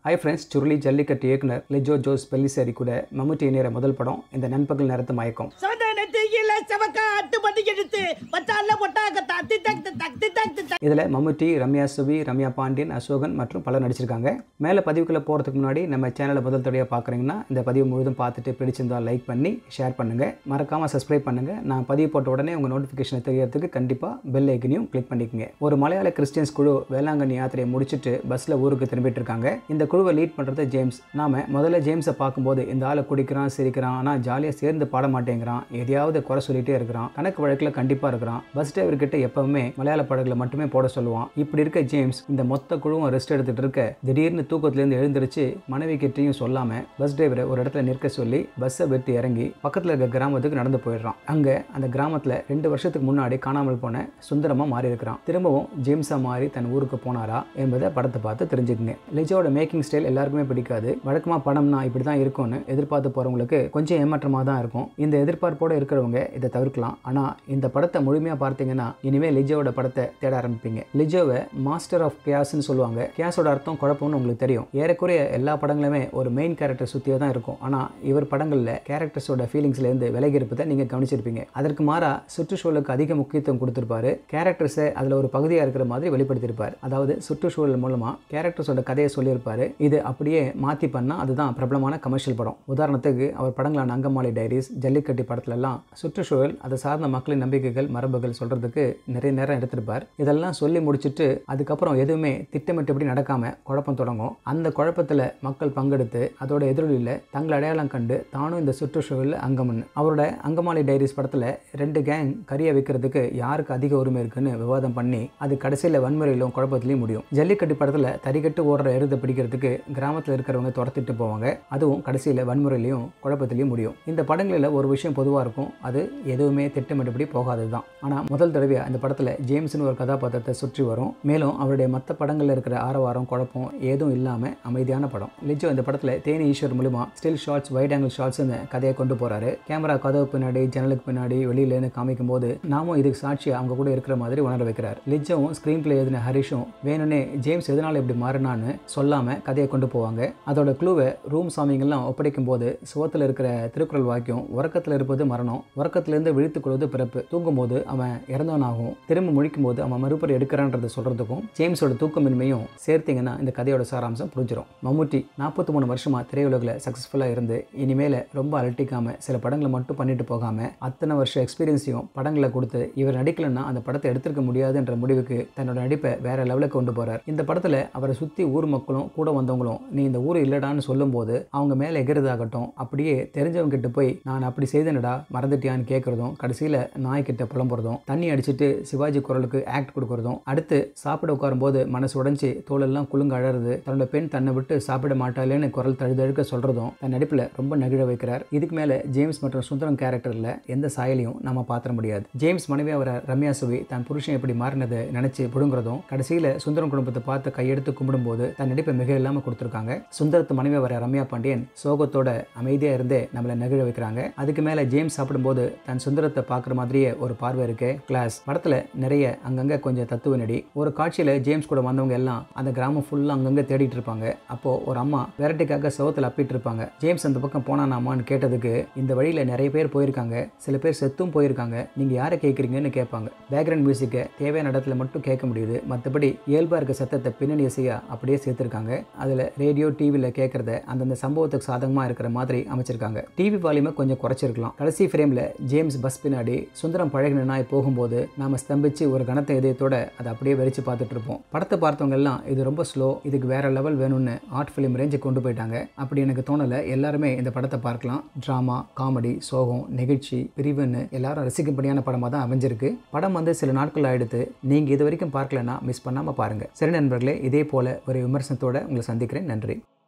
hi friends Suruli jallikattu இயக்குனர் Lijo Jose பெல்லிசேரி கூட மம்முட்டி இணையற முதல் படம் இந்த நண்பகல் நேரத்து மயக்கம் சவந்த நெத்தியில செவக்க அட்டு பண்ணி எடுத்து பத்தால பொட்டாக்க தத்தி தக்தி தக்தி தக்தி தக்தி இதில் மம்முட்டி ரம்யா சுவி ரம்யா பாண்டியன் அசோகன் மற்றும் பலர் நடிச்சிருக்காங்க மேலே பதிவுக்குள்ளே போகிறதுக்கு முன்னாடி நம்ம சேனலை முதல் தடவையாக பார்க்குறீங்கன்னா இந்த பதிவு முழுதும் பார்த்துட்டு பிடிச்சிருந்தா லைக் பண்ணி ஷேர் பண்ணுங்கள் மறக்காமல் சப்ஸ்கிரைப் பண்ணுங்கள் நான் பதிவு போட்ட உடனே உங்கள் நோட்டிஃபிகேஷனை தெரியறதுக்கு கண்டிப்பாக பெல் ஐக்கனையும் கிளிக் பண்ணிக்கோங்க ஒரு மலையாள கிறிஸ்டியன்ஸ் குழு வேளாங்கண்ணி யாத்திரையை முடிச்சுட்டு பஸ்ஸில் ஊருக்கு திரும்பிட்டு இருக்காங்க இந்த குழுவை லீட் பண்ணுறது ஜேம்ஸ் நாம முதல்ல ஜேம்ஸை பார்க்கும்போது இந்த ஆளை குடிக்கிறான் சிரிக்கிறான் ஆனால் ஜாலியாக சேர்ந்து பாட மாட்டேங்கிறான் எதையாவது குறை சொல்லிட்டே இருக்கிறான் கணக்கு வழக்கில் கண்டிப்பாக இருக்கிறான் பஸ் டிரைவர் கிட்ட எப்பவுமே மலையாள படகுல மட்டுமே போட சொல்லுவான் இப்படி இருக்க ஜேம்ஸ் இந்த மொத்த குழுவும் ரெஸ்ட் எடுத்துட்டு இருக்க திடீர்னு தூக்கத்திலேருந்து எழுந்திருச்சு மனைவி கிட்டையும் சொல்லாம பஸ் டிரைவரை ஒரு இடத்துல நிற்க சொல்லி பஸ்ஸை விட்டு இறங்கி பக்கத்தில் இருக்க கிராமத்துக்கு நடந்து போயிடுறான் அங்கே அந்த கிராமத்தில் ரெண்டு வருஷத்துக்கு முன்னாடி காணாமல் போன சுந்தரமா மாறி இருக்கிறான் திரும்பவும் ஜேம்ஸா மாறி தன் ஊருக்கு போனாரா என்பதை படத்தை பார்த்து தெரிஞ்சுக்குங்க லிஜோட மேக்கிங் ஸ்டைல் எல்லாருக்குமே பிடிக்காது வழக்கமாக படம்னா இப்படி தான் இருக்கும்னு எதிர்பார்த்து போகிறவங்களுக்கு கொஞ்சம் ஏமாற்றமாக தான் இருக்கும் இந்த எதிர்பார்ப்போடு இருக்கிறவங்க இதை தவிர்க்கலாம் ஆனால் இந்த படத்தை முழுமையாக பார்த்தீங்கன்னா இனிமேல் லிஜோவோட படத்தை தேட ஆரம்பிப்பீங்க லிஜோவை மாஸ்டர் ஆஃப் கேஸ்ன்னு சொல்லுவாங்க கேஸோட அர்த்தம் குழப்பம்னு உங்களுக்கு தெரியும் ஏறக்குறைய எல்லா படங்களுமே ஒரு மெயின் கேரக்டர் சுற்றியே தான் இருக்கும் ஆனால் இவர் படங்களில் கேரக்டர்ஸோட ஃபீலிங்ஸ்லேருந்து விலகி இருப்பதை நீங்கள் கவனிச்சிருப்பீங்க அதற்கு மாறா சுற்றுச்சூழலுக்கு அதிக முக்கியத்துவம் கொடுத்துருப்பாரு கேரக்டர்ஸை அதில் ஒரு பகுதியாக இருக்கிற மாதிரி வெளிப்படுத்தியிருப்பார் அதாவது சுற்றுச்சூழல் மூலமாக கேரக்டர்ஸோட கதையை சொல்லியிருப்பாரு இது அப்படியே மாற்றி பண்ணால் அதுதான் பிரபலமான கமர்ஷியல் படம் உதாரணத்துக்கு அவர் படங்களான அங்கமாலி டைரிஸ் ஜல்லிக்கட்டு படத்துலலாம் சுற்றுச்சூழல் அதை சார்ந்த மக்களின் நம்பிக்கைகள் மரபுகள் சொல்கிறதுக்கு நிறைய நேரம் எடுத்திருப்பார் இதெல்லாம் சொல்லி முடிச்சுட்டு அதுக்கப்புறம் எதுவுமே திட்டமிட்டபடி நடக்காமல் குழப்பம் தொடங்கும் அந்த குழப்பத்தில் மக்கள் பங்கெடுத்து அதோட எதிரொலியில் தங்களை அடையாளம் கண்டு தானும் இந்த சுற்றுச்சூழலில் அங்கம்னு அவரோட அங்கமாலி டைரிஸ் படத்தில் ரெண்டு கேங் கறியை வைக்கிறதுக்கு யாருக்கு அதிக உரிமை இருக்குன்னு விவாதம் பண்ணி அது கடைசியில் வன்முறையிலும் குழப்பத்திலையும் முடியும் ஜல்லிக்கட்டு படத்தில் தறிக்கட்டு ஓடுற எருதை பிடிக்கிறதுக்கு கிராமத்தில் இருக்கிறவங்க துரத்திட்டு போவாங்க அதுவும் கடைசியில் வன்முறையிலையும் குழப்பத்திலையும் முடியும் இந்த படங்களில் ஒரு விஷயம் பொதுவாக இருக்கும் அது எதுவுமே திட்டமிட்டபடி போகாதது தான் ஆனால் முதல் தடவையாக இந்த படத்தில் ஜேம்ஸ்னு ஒரு கதாபாத்திரத்தை சுற்றி வரும் மேலும் அவருடைய மற்ற படங்களில் இருக்கிற ஆரவாரம் குழப்பம் ஏதும் இல்லாமல் அமைதியான படம் லிஜோ இந்த படத்தில் தேனி ஈஸ்வர் மூலிமா ஸ்டில் ஷாட்ஸ் வைட் ஆங்கிள் ஷாட்ஸ்னு கதையை கொண்டு போகிறாரு கேமரா கதவு பின்னாடி ஜன்னலுக்கு பின்னாடி வெளியிலேன்னு காமிக்கும் போது நாமும் இதுக்கு சாட்சி அவங்க கூட இருக்கிற மாதிரி உணர வைக்கிறார் லிஜோவும் ஸ்க்ரீன் பிளே எழுதின ஹரிஷும் வேணும்னே ஜேம்ஸ் எதனால் இப்படி மாறினான்னு சொல்லாமல் கதையை கொண்டு போவாங்க அதோட க்ளூவை ரூம் சாமிங்கெல்லாம் ஒப்படைக்கும் போது சுவத்தில் இருக்கிற திருக்குறள் வாக்கியம் உறக்கத்தில் இருப்பது மரணம் உறக்கத்திலிருந்து விழித்துக் கொள்வது பிறப்பு தூங்கும்போது அவன் இறந்தவனாகவும் திரும்ப முழிக்கும் போது அவன் மறுபடி எடுக்கிறான்றதை சொல்கிறதுக்கும் ஜேம்ஸோட தூக்கமின்மையும் சேர்த்தீங்கன்னா இந்த கதையோட சாராம்சம் புரிஞ்சிடும் மம்முட்டி நாற்பத்தி மூணு வருஷமாக திரையுலகில் சக்ஸஸ்ஃபுல்லாக இருந்து இனிமேல் ரொம்ப அலட்டிக்காமல் சில படங்களை மட்டும் பண்ணிட்டு போகாமல் அத்தனை வருஷம் எக்ஸ்பீரியன்ஸையும் படங்களை கொடுத்து இவர் நடிக்கலைன்னா அந்த படத்தை எடுத்திருக்க முடியாதுன்ற முடிவுக்கு தன்னோட நடிப்பை வேற லெவலுக்கு கொண்டு போகிறார் இந்த படத்தில் அவரை சுற்றி ஊர் மக்களும் கூட வந்தவங்களும் நீ இந்த ஊர் இல்லடான்னு சொல்லும்போது அவங்க மேலே எகிறதாகட்டும் அப்படியே தெரிஞ்சவங்க கிட்ட போய் நான் அப்படி செய்தேனடா மறந்துட்டியான்னு கேட்குறதும் கடைசியில் நாய்க்கிட்ட புலம்புறதும் தண்ணி அடிச்சிட்டு சிவாஜி குரலுக்கு ஆக்ட் கொடுக்கறதும் அடுத்து சாப்பிட உட்காரும்போது மனசு உடைஞ்சு தோலெல்லாம் குலுங்க அழறது தன்னோட பெண் தன்னை விட்டு சாப்பிட மாட்டாளேன்னு குரல் தழுதழுக்க சொல்கிறதும் தன் நடிப்பில் ரொம்ப நெகிழ வைக்கிறார் இதுக்கு மேலே ஜேம்ஸ் மற்றும் சுந்தரம் கேரக்டரில் எந்த சாயலையும் நம்ம பார்த்துட முடியாது ஜேம்ஸ் மனைவி அவரை ரம்யா சுவி தன் புருஷன் எப்படி மாறினதை நினைச்சு புடுங்குறதும் கடைசியில் சுந்தரம் குடும்பத்தை பார்த்து கையெடுத்து கும்பிடும்போது தன் நடிப்பை மிக இல்லாமல் கொடுத்துருக்காங்க சுந்தரத்து மனைவி வர ரம்யா பாண்டியன் சோகத்தோட அமைதியாக இருந்தே நம்மளை நெகிழ வைக்கிறாங்க அதுக்கு மேலே ஜேம்ஸ் சாப்பிடும்போது தன் சுந்தரத்தை பார்க்குற மாதிரியே ஒரு பார்வை இருக்கு கிளாஸ் படத்தில் நிறைய அங்கங்கே கொஞ்சம் தத்துவ நடி ஒரு காட்சியில் ஜேம்ஸ் கூட வந்தவங்க எல்லாம் அந்த கிராமம் ஃபுல்லாக அங்கங்கே தேடிட்டு இருப்பாங்க அப்போ ஒரு அம்மா விரட்டிக்காக செவத்தில் அப்பிட்டு இருப்பாங்க ஜேம்ஸ் அந்த பக்கம் போனானாமான்னு கேட்டதுக்கு இந்த வழியில் நிறைய பேர் போயிருக்காங்க சில பேர் செத்தும் போயிருக்காங்க நீங்கள் யாரை கேட்குறீங்கன்னு கேட்பாங்க பேக்ரவுண்ட் மியூசிக்கை தேவையான இடத்துல மட்டும் கேட்க முடியுது மற்றபடி இயல்பாக இருக்க சத்தத்தை பின்னணி இசையாக அப்படியே சேர்த்துருக்காங்க அதில் ரேடியோ டிவியில் கேட்குறத அந்தந்த சம்பவத்துக்கு சாதகமாக இருக்கிற மாதிரி அமைச்சிருக்காங்க டிவி வால்யூமை கொஞ்சம் குறைச்சிருக்கலாம் கடைசி ஃப்ரேமில் ஜேம்ஸ் பஸ் பின்னாடி சுந்தரம் பழகின நாய் போகும்போது நாம ஸ்தம்பிச்சு ஒரு கனத்த இதயத்தோட அதை அப்படியே வெறிச்சு பார்த்துட்டு இருப்போம் படத்தை பார்த்தவங்க எல்லாம் இது ரொம்ப ஸ்லோ இதுக்கு வேற லெவல் வேணும்னு ஆர்ட் ஃபிலிம் ரேஞ்சுக்கு கொண்டு போயிட்டாங்க அப்படி எனக்கு தோணலை எல்லாருமே இந்த படத்தை பார்க்கலாம் ட்ராமா காமெடி சோகம் நெகிழ்ச்சி பிரிவுன்னு எல்லாரும் ரசிக்கும்படியான படமாக தான் அமைஞ்சிருக்கு படம் வந்து சில நாட்கள் ஆயிடுத்து நீங்கள் இது வரைக்கும் பார்க்கலன்னா மிஸ் பண்ணாமல் பாருங்கள் சரி நண்பர்களே இதே போல ஒரு விமர்சனத்தோட உங்களை சந்திக்கிறேன் நன்றி